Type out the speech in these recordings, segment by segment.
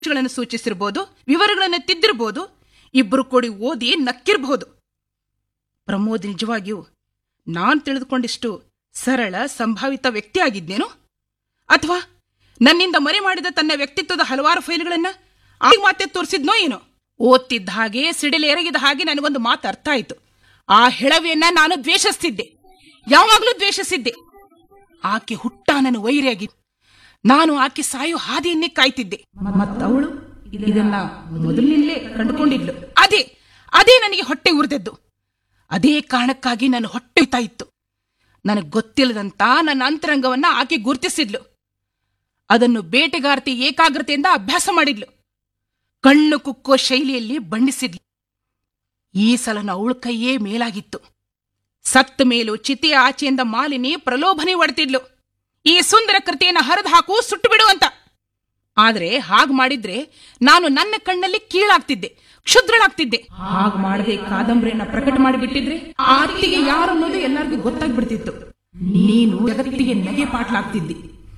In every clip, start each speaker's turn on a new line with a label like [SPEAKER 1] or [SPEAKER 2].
[SPEAKER 1] ಗಳನ್ನು ಸೂಚಿಸಿರ್ಬೋದು ವಿವರಗಳನ್ನು ತಿದ್ದಿರ್ಬೋದು ಇಬ್ಬರು ಕೂಡಿ ಓದಿ ನಕ್ಕಿರಬಹುದು ಪ್ರಮೋದ್ ನಿಜವಾಗಿಯೂ ನಾನ್ ತಿಳಿದುಕೊಂಡಿಷ್ಟು ಸರಳ ಸಂಭಾವಿತ ವ್ಯಕ್ತಿ ಆಗಿದ್ನೇನು ಅಥವಾ ನನ್ನಿಂದ ಮರೆ ಮಾಡಿದ ತನ್ನ ವ್ಯಕ್ತಿತ್ವದ ಹಲವಾರು ಫೈಲ್ಗಳನ್ನ ಆಗ ಮಾತೆ ತೋರಿಸಿದ್ನೋ ಏನೋ ಓದ್ತಿದ್ದ ಹಾಗೆ ಸಿಡಿಲು ಎರಗಿದ ಹಾಗೆ ನನಗೊಂದು ಮಾತು ಅರ್ಥ ಆಯ್ತು ಆ ಹೆಳವೆಯನ್ನ ನಾನು ದ್ವೇಷಿಸ್ತಿದ್ದೆ ಯಾವಾಗಲೂ ದ್ವೇಷಿಸಿದ್ದೆ ಆಕೆ ಹುಟ್ಟ ನನ್ನ ವೈರಿಯಾಗಿ ನಾನು ಆಕೆ ಸಾಯೋ ಹಾದಿಯನ್ನೇ ಕಾಯ್ತಿದ್ದೆ ಮತ್ತವಳು ಇದನ್ನ ಮೊದಲಿನಲ್ಲೇ ಕಂಡುಕೊಂಡಿದ್ಲು ಅದೇ ಅದೇ ನನಗೆ ಹೊಟ್ಟೆ ಉರಿದದ್ದು ಅದೇ ಕಾರಣಕ್ಕಾಗಿ ನನ್ನ ಹೊಟ್ಟೆ ಉರಿತಾ ಇತ್ತು ನನಗೆ ಗೊತ್ತಿಲ್ಲದಂತ ನನ್ನ ಅಂತರಂಗವನ್ನ ಆಕೆ ಗುರುತಿಸಿದ್ಲು ಅದನ್ನು ಬೇಟೆಗಾರತಿ ಏಕಾಗ್ರತೆಯಿಂದ ಅಭ್ಯಾಸ ಮಾಡಿದ್ಲು ಕಣ್ಣು ಕುಕ್ಕೋ ಶೈಲಿಯಲ್ಲಿ ಬಣ್ಣಿಸಿದ್ಲು ಈ ಸಲನ ಅವಳ ಕೈಯೇ ಮೇಲಾಗಿತ್ತು ಸತ್ತ ಮೇಲೂ ಚಿತೆಯ ಆಚೆಯಿಂದ ಮಾಲಿನಿ ಪ್ರಲೋಭನೆ ಒಡ್ತಿದ್ಲು ಈ ಸುಂದರ ಕೃತಿಯನ್ನು ಹರಿದು ಹಾಕು ಸುಟ್ಟು ಬಿಡು ಅಂತ ಆದ್ರೆ ಹಾಗ್ ಮಾಡಿದ್ರೆ ನಾನು ನನ್ನ ಕಣ್ಣಲ್ಲಿ ಕೀಳಾಗ್ತಿದ್ದೆ ಕ್ಷುದ್ರಳಾಗ್ತಿದ್ದೆ ಹಾಗ್ ಮಾಡದೆ ಕಾದಂಬರಿಯನ್ನ ಪ್ರಕಟ ಮಾಡಿಬಿಟ್ಟಿದ್ರೆ ಆ ಅತ್ತಿಗೆ ಯಾರು ಅನ್ನೋದು ಎಲ್ಲರಿಗೂ ಗೊತ್ತಾಗ್ಬಿಡ್ತಿತ್ತು ನೀನು ಜಗತ್ತಿಗೆ ನಗೆ ಪಾಟ್ಲಾಗ್ತಿದ್ದಿ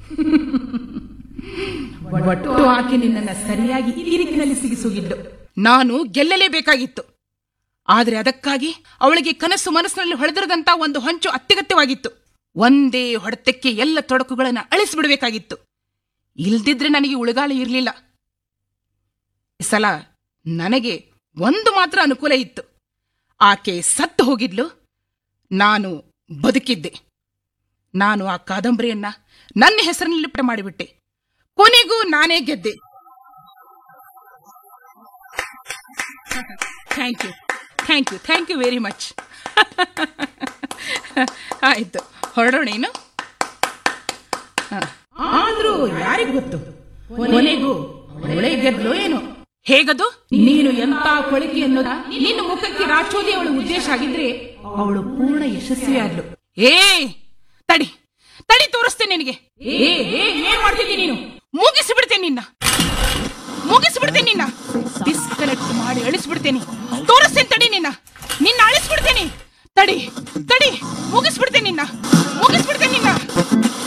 [SPEAKER 1] ಒಟ್ಟು ಆಕೆ ನಿನ್ನನ್ನ ಸರಿಯಾಗಿ ಈ ರೀತಿಯಲ್ಲಿ ಸಿಗಿಸುಗಿದ್ದು ನಾನು ಗೆಲ್ಲಲೇಬೇಕಾಗಿತ್ತು ಆದ್ರೆ ಅದಕ್ಕಾಗಿ ಅವಳಿಗೆ ಕನಸು ಮನಸ್ಸಿನಲ್ಲಿ ಹೊಳೆದಿರದಂತ ಒಂದು ಹೊಂಚು ಅತ್ಯಗತ್ಯವಾಗಿತ್ತು ಒಂದೇ ಹೊಡೆತಕ್ಕೆ ಎಲ್ಲ ತೊಡಕುಗಳನ್ನು ಅಳಿಸಿಬಿಡಬೇಕಾಗಿತ್ತು ಇಲ್ದಿದ್ರೆ ನನಗೆ ಉಳಿಗಾಲ ಇರಲಿಲ್ಲ ಈ ಸಲ ನನಗೆ ಒಂದು ಮಾತ್ರ ಅನುಕೂಲ ಇತ್ತು ಆಕೆ ಸತ್ತು ಹೋಗಿದ್ಲು ನಾನು ಬದುಕಿದ್ದೆ ನಾನು ಆ ಕಾದಂಬರಿಯನ್ನ ನನ್ನ ಹೆಸರಿನಲ್ಲಿ ಪಟ ಮಾಡಿಬಿಟ್ಟೆ ಕೊನೆಗೂ ನಾನೇ ಗೆದ್ದೆ thank you thank you thank you very much ಆಯ್ತು ಹೊರಡೋಣ ಇನ್ನು ಆದ್ರೂ ಯಾರಿಗ್ ಗೊತ್ತು ಕೊನೆಗೂ ಅವಳೇ ಗೆದ್ಲು ಏನು ಹೇಗದು ನೀನು ಎಂತ ಕೊಳಕಿ ಅನ್ನೋದ ನಿನ್ನ ಮುಖಕ್ಕೆ ರಾಚೋದಿ ಅವಳ ಉದ್ದೇಶ ಆಗಿದ್ರೆ ಅವಳು ಪೂರ್ಣ ಯಶಸ್ವಿ ಆದ್ಲು ಏ ತಡಿ ತಡಿ ತೋರಿಸ್ತೇನೆ ನಿನಗೆ ಏ ಏ ಏನ್ ಮಾಡ್ತಿದ್ದೀನಿ ನೀನು ಮುಗಿಸಿಬಿಡ್ತೇನೆ ನಿನ್ನ ಮುಗಿಸ್ಬಿಡ್ತೇನೆ ನಿನ್ನ ಡಿಸ್ಕನೆಕ್ಟ್ ಮಾಡಿ ಅಳಿಸ್ಬಿಡ್ತೇನೆ ತೋರಿಸ್ತೇನೆ ತಡಿ ನಿನ್ನ ನಿನ್ನ ಅಳಿಸ್ಬಿಡ್ತೇನೆ ತಡಿ ತಡಿ ಮುಗಿಸ್ಬಿಡ್ತೇನೆ ನಿನ್ನ ಮುಗಿಸ್ಬಿಡ್ತೇನೆ ನಿನ್ನ